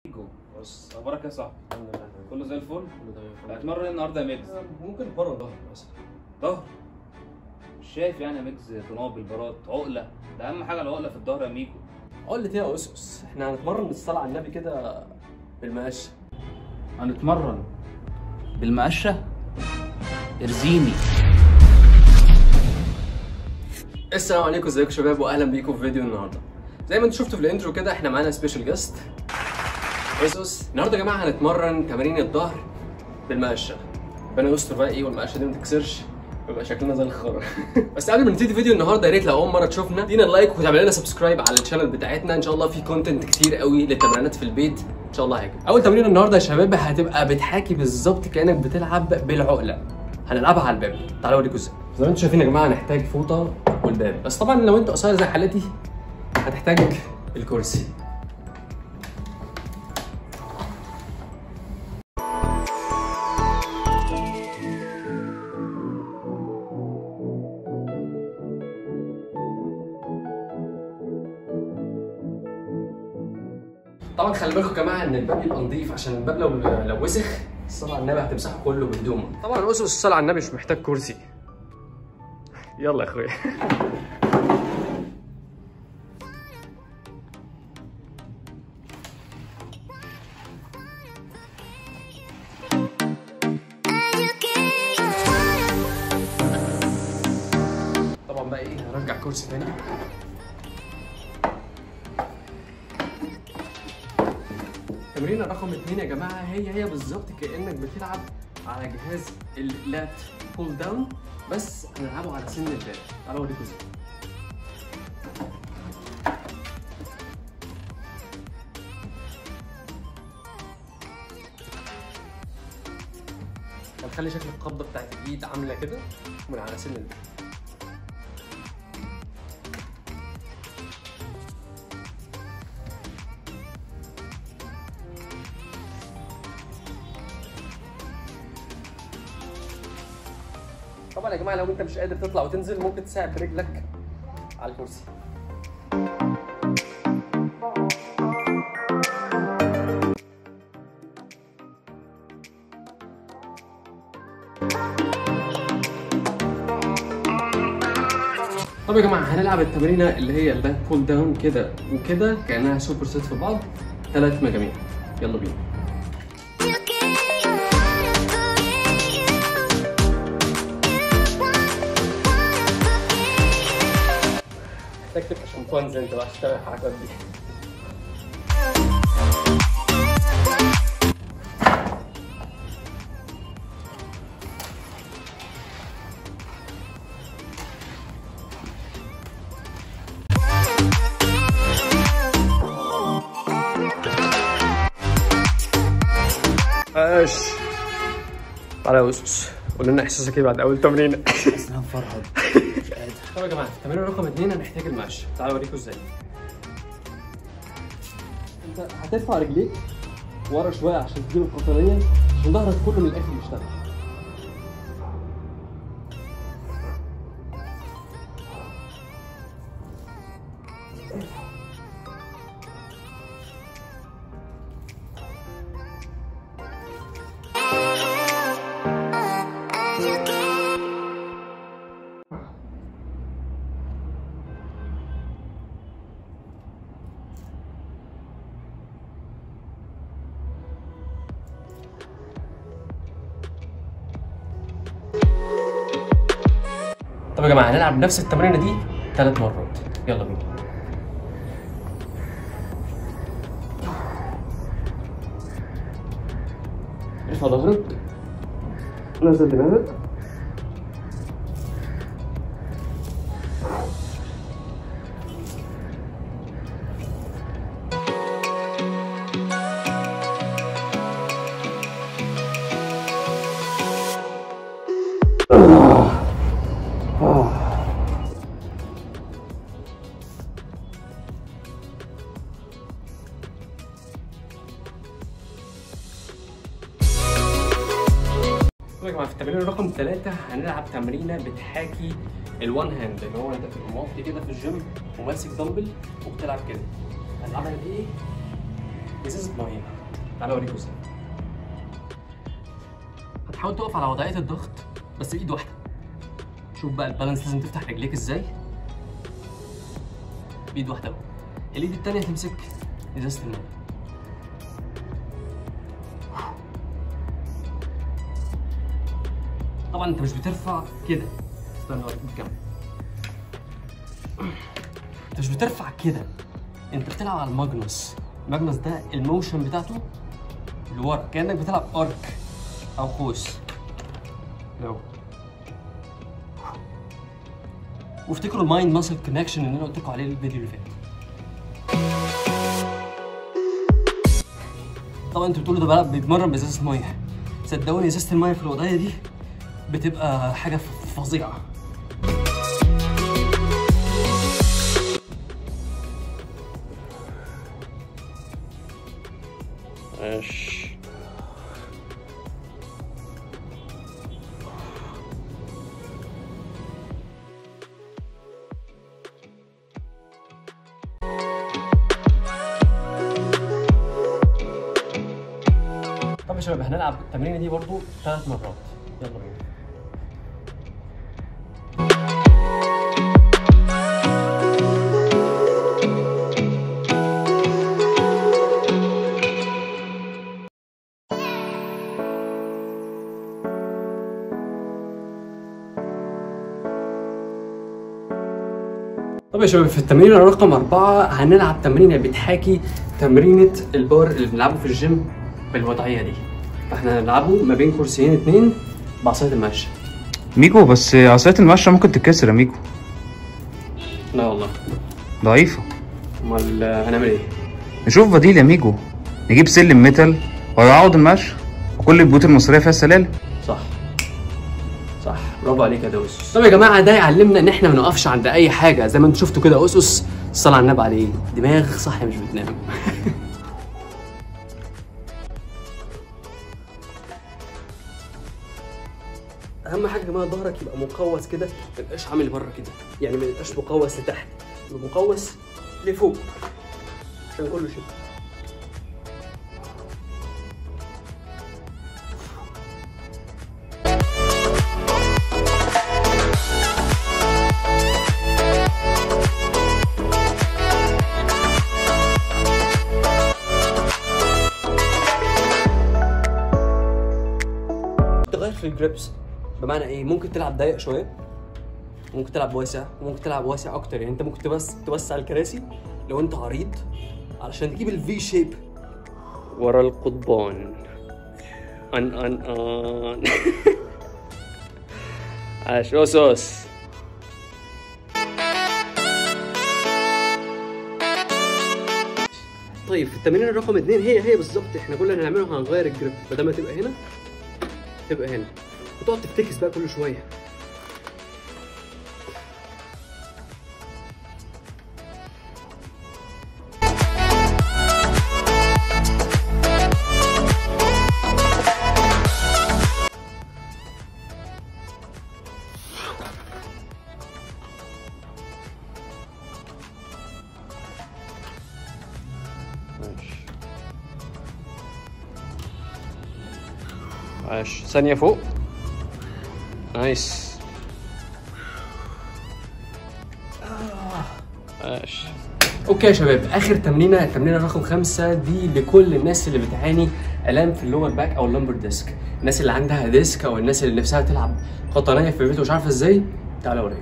جو بص اخبارك يا صاحبي الحمد لله تمام. كله زي الفل كله تمام الحمد هتمرن ايه النهارده يا ميجز لله. ممكن بره ظهر مثلا ظهر مش شايف يعني يا ميجز تنابل برات عقله ده اهم حاجه العقله في الظهر يا ميكو قلت ايه يا اسس احنا هنتمرن بالصلاه على النبي كده بالمقشه هنتمرن بالمقشه ارزيني السلام عليكم ازيكم يا شباب واهلا بيكم في فيديو النهارده زي ما انتم شفتوا في الانترو كده احنا معانا سبيشال جاست اسس النهارده يا جماعه هنتمرن تمارين الظهر بالمقشه ربنا يستر بقى ايه والمقشه دي ما تكسرش يبقى شكلنا زي الخرا بس قبل ما نبتدي فيديو النهارده يا ريت لو اول مره تشوفنا ادينا لايك وتعمل لنا سبسكرايب على الشانل بتاعتنا ان شاء الله في كونتنت كتير قوي للتمرينات في البيت ان شاء الله هيعجبك اول تمرين النهارده يا شباب هتبقى بتحاكي بالظبط كانك بتلعب بالعقله هنلعبها على الباب تعالوا اوريكم ازاي زي ما انتم شايفين يا جماعه هنحتاج فوطه والباب بس طبعا لو انت قصير زي حالتي هتحتاج الكرسي طبعا خلي بالكم يا جماعه ان الباب يبقى نظيف عشان الباب لو لو وسخ الصلاه على النبي هتمسحه كله بهدومه طبعا اسس الصلاه على النبي مش محتاج كرسي يلا يا اخويا طبعا بقى ايه هرجع كرسي تاني تمرين رقم اتنين يا جماعة هي هي بالظبط كأنك بتلعب على جهاز اللات بول داون بس هنلعبه على سن الباب تعالوا اوريكم ازاي هنخلي شكل القبضة بتاعت الإيد عاملة كده من على سن الباب طبعا يا جماعه لو انت مش قادر تطلع وتنزل ممكن تساعد برجلك على الكرسي طب يا جماعه هنلعب التمرينه اللي هي الباك بول داون كده وكده كانها سوبر سيت في بعض ثلاث مجاميع يلا بينا محتاج تبقى شمبانزي انت بقى عشان تعمل الحركات دي ايش تعالى يا اسس قول لنا احساسك ايه بعد اول تمرين بس انا مفرهد مش قادر طب يا جماعه في التمرين رقم اثنين هنحتاج المقشه تعالوا اوريكم ازاي انت هترفع رجليك ورا شويه عشان تجيب القطنيه عشان ظهرك كله من الاخر يشتغل طب يا جماعه هنلعب نفس التمرينه دي ثلاث مرات يلا بينا ارفع ظهرك نزل دماغك طب يا جماعه في التمرين رقم ثلاثة هنلعب تمرينة بتحاكي الوان هاند اللي هو انت بتبقى موطي كده في الجيم وماسك دمبل وبتلعب كده هنلعبها بايه؟ ازازة ميه تعالى اوريكم ازاي هتحاول تقف على وضعيه الضغط بس بايد واحده شوف بقى البالانس لازم تفتح رجليك ازاي بايد واحده اهو الايد التانيه تمسك ازازه الميه طبعا انت مش بترفع كده استنى اوريك بالكاميرا انت مش بترفع كده انت بتلعب على الماجنس الماجنس ده الموشن بتاعته لورا كانك بتلعب ارك او قوس لو وافتكروا المايند ماسل كونكشن اللي انا قلت لكم عليه الفيديو اللي فات طبعا انتوا بتقولوا ده بلعب بيتمرن بازازه ميه صدقوني ازازه الميه في الوضعيه دي بتبقى حاجه ف- فظيعه ماشي طب يا شباب هنلعب التمرينه دي برضو ثلاث مرات يلا بينا طب يا شباب في التمرين رقم أربعة هنلعب تمرينة بتحاكي تمرينة البار اللي بنلعبه في الجيم بالوضعية دي فاحنا هنلعبه ما بين كرسيين اتنين بعصاية المشي ميكو بس عصاية المشة ممكن تتكسر يا ميكو لا والله ضعيفة امال هنعمل ايه؟ نشوف بديل يا ميكو نجيب سلم ميتال ويعوض المشي وكل البيوت المصرية فيها سلالم صح صح برافو عليك يا دوس طب يا جماعه ده يعلمنا ان احنا ما نقفش عند اي حاجه زي ما انتم شفتوا كده اسس الصلاه على النبي عليه دماغ صح مش بتنام اهم حاجه يا جماعه ظهرك يبقى مقوس كده ما يبقاش عامل بره كده يعني ما يبقاش مقوس لتحت يبقى مقوس لفوق عشان كله شيء تغير في الجريبس بمعنى ايه ممكن تلعب ضيق شويه ممكن تلعب واسع وممكن تلعب واسع اكتر يعني انت ممكن تبس توسع الكراسي لو انت عريض علشان تجيب الفي شيب ورا القضبان ان ان ان عاش اوسوس طيب في التمرين رقم اثنين هي هي بالظبط احنا كل اللي هنعمله هنغير الجريب بدل ما تبقى هنا تبقى هنا وتقعد تفتكس بقى كل شويه ماشي عاش ثانية فوق نايس عاش اوكي يا شباب اخر تمرينه التمرينه رقم خمسة دي لكل الناس اللي بتعاني الام في اللور باك او اللمبر ديسك الناس اللي عندها ديسك او الناس اللي نفسها تلعب قطنيه في البيت ومش عارفه ازاي تعالى اوريكم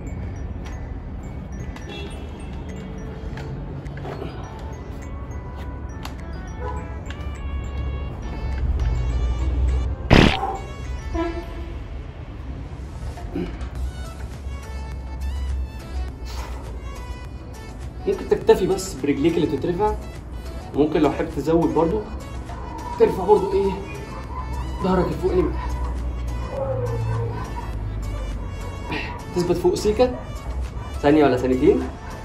ممكن تكتفي بس برجليك اللي بتترفع ممكن لو حابب تزود برضو ترفع برضو ايه ظهرك الفوقاني معاك تثبت فوق سيكة ثانية ولا ثانيتين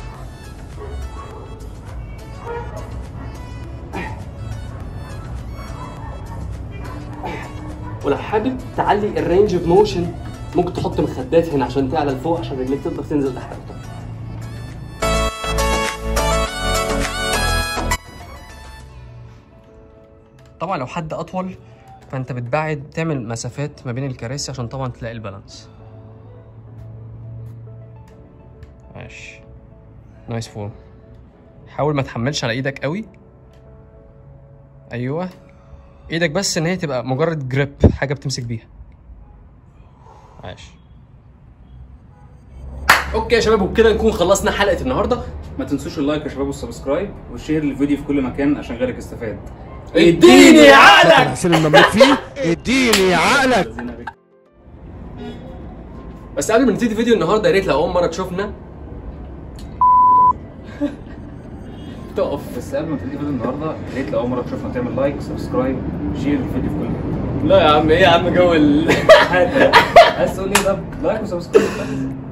ولو حابب تعلي الرينج اوف موشن ممكن تحط مخدات هنا عشان تعلى لفوق عشان رجليك تقدر تنزل تحت اكتر طبعا لو حد اطول فانت بتبعد تعمل مسافات ما بين الكراسي عشان طبعا تلاقي البالانس ماشي نايس فورم حاول ما تحملش على ايدك قوي ايوه ايدك بس ان هي تبقى مجرد جريب حاجه بتمسك بيها ماشي اوكي يا شباب وبكده نكون خلصنا حلقه النهارده ما تنسوش اللايك يا شباب والسبسكرايب والشير للفيديو في كل مكان عشان غيرك يستفاد اديني عقلك حسين المملوك فيه اديني عقلك زينا بك. بس قبل ما نبتدي فيديو النهارده يا ريت لو اول مره تشوفنا تقف بس قبل ما تبتدي فيديو النهارده يا ريت لو اول مره تشوفنا تعمل لايك سبسكرايب شير الفيديو في كل مكان لا يا عم ايه يا عم جو ال عايز تقول ايه ده لايك وسبسكرايب بس